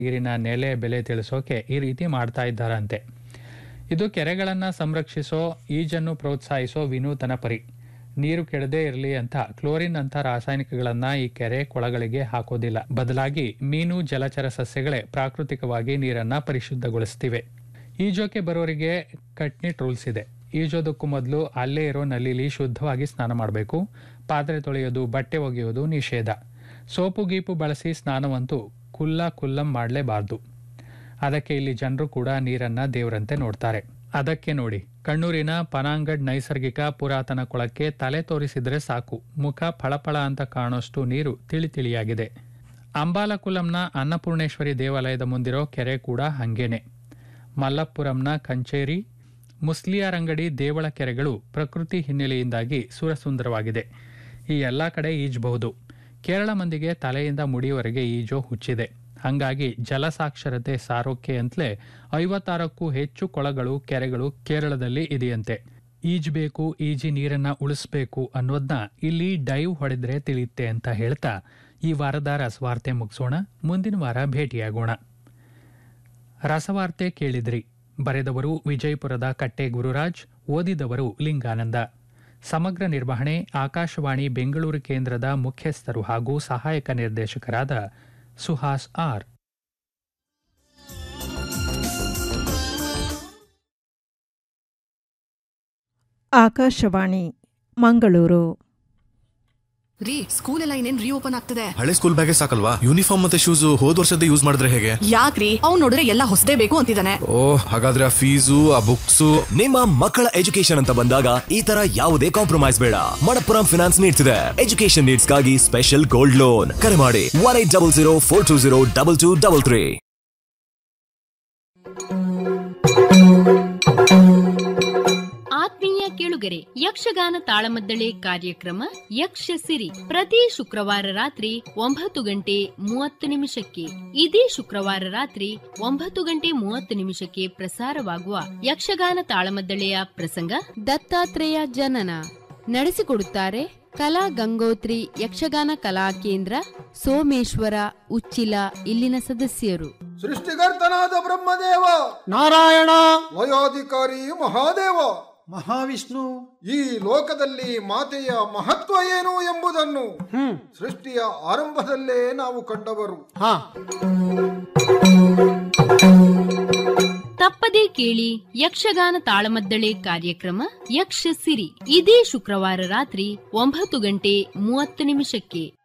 ನೀರಿನ ನೆಲೆ ಬೆಲೆ ತಿಳಿಸೋಕೆ ಈ ರೀತಿ ಮಾಡ್ತಾ ಇದ್ದಾರಂತೆ ಇದು ಕೆರೆಗಳನ್ನು ಸಂರಕ್ಷಿಸೋ ಈಜನ್ನು ಪ್ರೋತ್ಸಾಹಿಸೋ ವಿನೂತನ ಪರಿ ನೀರು ಕೆಡದೇ ಇರಲಿ ಅಂತ ಕ್ಲೋರಿನ್ ಅಂತ ರಾಸಾಯನಿಕಗಳನ್ನ ಈ ಕೆರೆ ಕೊಳಗಳಿಗೆ ಹಾಕೋದಿಲ್ಲ ಬದಲಾಗಿ ಮೀನು ಜಲಚರ ಸಸ್ಯಗಳೇ ಪ್ರಾಕೃತಿಕವಾಗಿ ನೀರನ್ನ ಪರಿಶುದ್ಧಗೊಳಿಸ್ತಿವೆ ಈಜೋಕೆ ಬರೋರಿಗೆ ಕಟ್ನಿಟ್ ರೂಲ್ಸ್ ಇದೆ ಈಜೋದಕ್ಕೂ ಮೊದಲು ಅಲ್ಲೇ ಇರೋ ನಲ್ಲಿಲಿ ಶುದ್ಧವಾಗಿ ಸ್ನಾನ ಮಾಡಬೇಕು ಪಾತ್ರೆ ತೊಳೆಯೋದು ಬಟ್ಟೆ ಒಗೆಯೋದು ನಿಷೇಧ ಸೋಪು ಗೀಪು ಬಳಸಿ ಸ್ನಾನವಂತೂ ಕುಲ್ಲ ಕುಲ್ಲಂ ಮಾಡಲೇಬಾರ್ದು ಅದಕ್ಕೆ ಇಲ್ಲಿ ಜನರು ಕೂಡ ನೀರನ್ನ ದೇವರಂತೆ ನೋಡ್ತಾರೆ ಅದಕ್ಕೆ ನೋಡಿ ಕಣ್ಣೂರಿನ ಪನಾಂಗಡ್ ನೈಸರ್ಗಿಕ ಪುರಾತನ ಕೊಳಕ್ಕೆ ತಲೆ ತೋರಿಸಿದ್ರೆ ಸಾಕು ಮುಖ ಫಳಫಳ ಅಂತ ಕಾಣೋಷ್ಟು ನೀರು ತಿಳಿ ತಿಳಿಯಾಗಿದೆ ಅಂಬಾಲಕುಲಂನ ಅನ್ನಪೂರ್ಣೇಶ್ವರಿ ದೇವಾಲಯದ ಮುಂದಿರೋ ಕೆರೆ ಕೂಡ ಹಂಗೇನೆ ಮಲ್ಲಪುರಂನ ಕಂಚೇರಿ ಮುಸ್ಲಿಯಾರಂಗಡಿ ದೇವಳ ಕೆರೆಗಳು ಪ್ರಕೃತಿ ಹಿನ್ನೆಲೆಯಿಂದಾಗಿ ಸುರಸುಂದರವಾಗಿದೆ ಈ ಎಲ್ಲ ಕಡೆ ಈಜಬಹುದು ಕೇರಳ ಮಂದಿಗೆ ತಲೆಯಿಂದ ಮುಡಿಯವರೆಗೆ ಈಜೋ ಹುಚ್ಚಿದೆ ಹಂಗಾಗಿ ಜಲಸಾಕ್ಷರತೆ ಸಾರೋಕೆ ಅಂತಲೇ ಐವತ್ತಾರಕ್ಕೂ ಹೆಚ್ಚು ಕೊಳಗಳು ಕೆರೆಗಳು ಕೇರಳದಲ್ಲಿ ಇದೆಯಂತೆ ಈಜ್ಬೇಕು ಈಜಿ ನೀರನ್ನ ಉಳಿಸ್ಬೇಕು ಅನ್ನೋದನ್ನ ಇಲ್ಲಿ ಡೈವ್ ಹೊಡೆದ್ರೆ ತಿಳಿಯುತ್ತೆ ಅಂತ ಹೇಳ್ತಾ ಈ ವಾರದ ರಸವಾರ್ತೆ ಮುಗಿಸೋಣ ಮುಂದಿನ ವಾರ ಭೇಟಿಯಾಗೋಣ ರಸವಾರ್ತೆ ಕೇಳಿದ್ರಿ ಬರೆದವರು ವಿಜಯಪುರದ ಕಟ್ಟೆ ಗುರುರಾಜ್ ಓದಿದವರು ಲಿಂಗಾನಂದ ಸಮಗ್ರ ನಿರ್ವಹಣೆ ಆಕಾಶವಾಣಿ ಬೆಂಗಳೂರು ಕೇಂದ್ರದ ಮುಖ್ಯಸ್ಥರು ಹಾಗೂ ಸಹಾಯಕ ನಿರ್ದೇಶಕರಾದ ಸುಹಾಸ್ ಆರ್ ಆಕಾಶವಾಣಿ ಮಂಗಳೂರು ರೀ ಸ್ಕೂಲ್ ಎಲ್ಲ ಇನ್ನೇನ್ ರೀಓಪನ್ ಆಗ್ತದೆ ಹಳೆ ಸ್ಕೂಲ್ ಬ್ಯಾಗೇ ಸಾಕಲ್ವಾ ಯೂನಿಫಾರ್ಮ್ ಮತ್ತೆ ಶೂಸ್ ಹೋದ್ ವರ್ಷದ ಯೂಸ್ ಮಾಡಿದ್ರೆ ಹೇಗೆ ಯಾಕ್ರಿ ಅವ್ನ್ ನೋಡಿದ್ರೆ ಎಲ್ಲ ಹೊಸದೇ ಬೇಕು ಅಂತಿದ್ದಾನೆ ಓ ಹಾಗಾದ್ರೆ ಆ ಫೀಸು ಆ ಬುಕ್ಸು ನಿಮ್ಮ ಮಕ್ಕಳ ಎಜುಕೇಶನ್ ಅಂತ ಬಂದಾಗ ಈ ತರ ಯಾವುದೇ ಕಾಂಪ್ರಮೈಸ್ ಬೇಡ ಮಣಪ್ಪುರಂ ಫಿನಾನ್ಸ್ ನೀಡ್ಸ್ ಇದೆ ಎಜುಕೇಶನ್ ನೀಡ್ಸ್ ಗಾಗಿ ಸ್ಪೆಷಲ್ ಗೋಲ್ಡ್ ಲೋನ್ ಕರೆ ಮಾಡಿ one eight double zero four two zero double two double three ಆತ್ಮೀಯ ಕೇಳುಗರೆ ಯಕ್ಷಗಾನ ತಾಳಮದ್ದಳೆ ಕಾರ್ಯಕ್ರಮ ಯಕ್ಷ ಸಿರಿ ಪ್ರತಿ ಶುಕ್ರವಾರ ರಾತ್ರಿ ಒಂಬತ್ತು ಗಂಟೆ ಮೂವತ್ತು ನಿಮಿಷಕ್ಕೆ ಇದೇ ಶುಕ್ರವಾರ ರಾತ್ರಿ ಒಂಬತ್ತು ಗಂಟೆ ಮೂವತ್ತು ನಿಮಿಷಕ್ಕೆ ಪ್ರಸಾರವಾಗುವ ಯಕ್ಷಗಾನ ತಾಳಮದ್ದಳೆಯ ಪ್ರಸಂಗ ದತ್ತಾತ್ರೇಯ ಜನನ ನಡೆಸಿಕೊಡುತ್ತಾರೆ ಕಲಾ ಗಂಗೋತ್ರಿ ಯಕ್ಷಗಾನ ಕಲಾ ಕೇಂದ್ರ ಸೋಮೇಶ್ವರ ಉಚ್ಚಿಲ ಇಲ್ಲಿನ ಸದಸ್ಯರು ಸೃಷ್ಟಿಕರ್ತನಾದ ಬ್ರಹ್ಮದೇವ ನಾರಾಯಣ ಲಯೋಧಿಕಾರಿ ಮಹಾದೇವ ಮಹಾವಿಷ್ಣು ಈ ಲೋಕದಲ್ಲಿ ಮಾತೆಯ ಮಹತ್ವ ಏನು ಎಂಬುದನ್ನು ಹ್ಮ್ ಸೃಷ್ಟಿಯ ಆರಂಭದಲ್ಲೇ ನಾವು ಕಂಡವರು ಹಾ ತಪ್ಪದೇ ಕೇಳಿ ಯಕ್ಷಗಾನ ತಾಳಮದ್ದಳೆ ಕಾರ್ಯಕ್ರಮ ಯಕ್ಷ ಸಿರಿ ಇದೇ ಶುಕ್ರವಾರ ರಾತ್ರಿ ಒಂಬತ್ತು ಗಂಟೆ ಮೂವತ್ತು ನಿಮಿಷಕ್ಕೆ